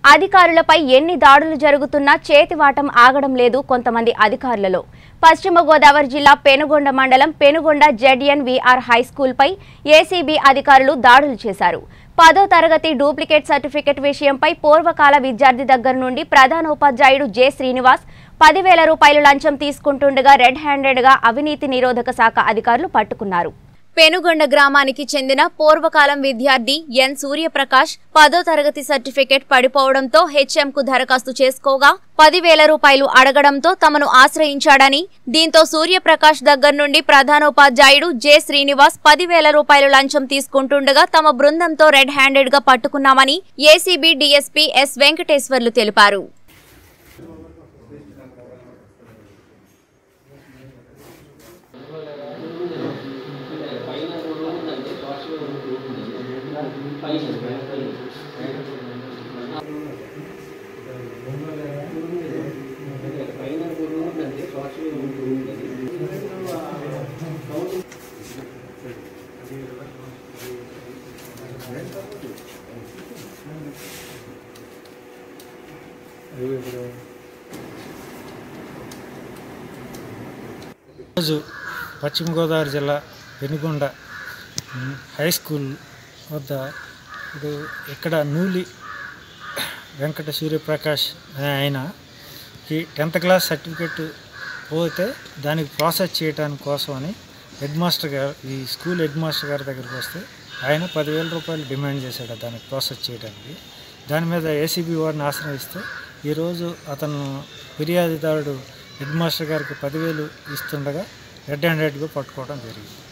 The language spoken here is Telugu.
అధికారులపై ఎన్ని దాడులు జరుగుతున్నా చేతివాటం ఆగడం లేదు కొంతమంది అధికారులలో పశ్చిమ గోదావరి జిల్లా పెనుగొండ మండలం పెనుగొండ జెడ్ఎన్ విఆర్ హై స్కూల్పై ఏసీబీ అధికారులు దాడులు చేశారు పదో తరగతి డూప్లికేట్ సర్టిఫికెట్ విషయంపై పూర్వకాల విద్యార్థి దగ్గర నుండి ప్రధానోపాధ్యాయుడు జె శ్రీనివాస్ పదివేల రూపాయలు లంచం తీసుకుంటుండగా రెడ్ హ్యాండెడ్గా అవినీతి నిరోధక శాఖ అధికారులు పట్టుకున్నారు పెనుగొండ గ్రామానికి చెందిన పూర్వకాలం విద్యార్థి ఎన్ సూర్యప్రకాష్ పదో తరగతి సర్టిఫికెట్ పడిపోవడంతో హెచ్ఎం కు దరఖాస్తు చేసుకోగా పదివేల రూపాయలు అడగడంతో తమను ఆశ్రయించాడని దీంతో సూర్యప్రకాష్ దగ్గర నుండి ప్రధానోపాధ్యాయుడు జె శ్రీనివాస్ పదివేల రూపాయలు లంచం తీసుకుంటుండగా తమ బృందంతో రెడ్ హ్యాండెడ్ గా పట్టుకున్నామని ఏసీబీ డీఎస్పీ ఎస్ వెంకటేశ్వర్లు తెలిపారు రోజు పశ్చిమ గోదావరి జిల్లా పెనుగొండ ఉమ్, హై స్కూల్ వద్ద ఇప్పుడు ఇక్కడ నూలి వెంకట సూర్యప్రకాష్ అనే ఆయనకి టెన్త్ క్లాస్ సర్టిఫికెట్ పోతే దానికి ప్రాసెస్ చేయడానికి కోసమని హెడ్ మాస్టర్ గారు ఈ స్కూల్ హెడ్ మాస్టర్ గారి దగ్గరికి వస్తే ఆయన పదివేల రూపాయలు డిమాండ్ చేశాడు దానికి ప్రాసెస్ చేయడానికి దాని మీద ఏసీబీ వారిని ఆశ్రయిస్తే ఈరోజు అతను ఫిర్యాదుదారుడు హెడ్ మాస్టర్ గారికి పదివేలు ఇస్తుండగా రెడ్ హ్యాండెడ్గా పట్టుకోవడం జరిగింది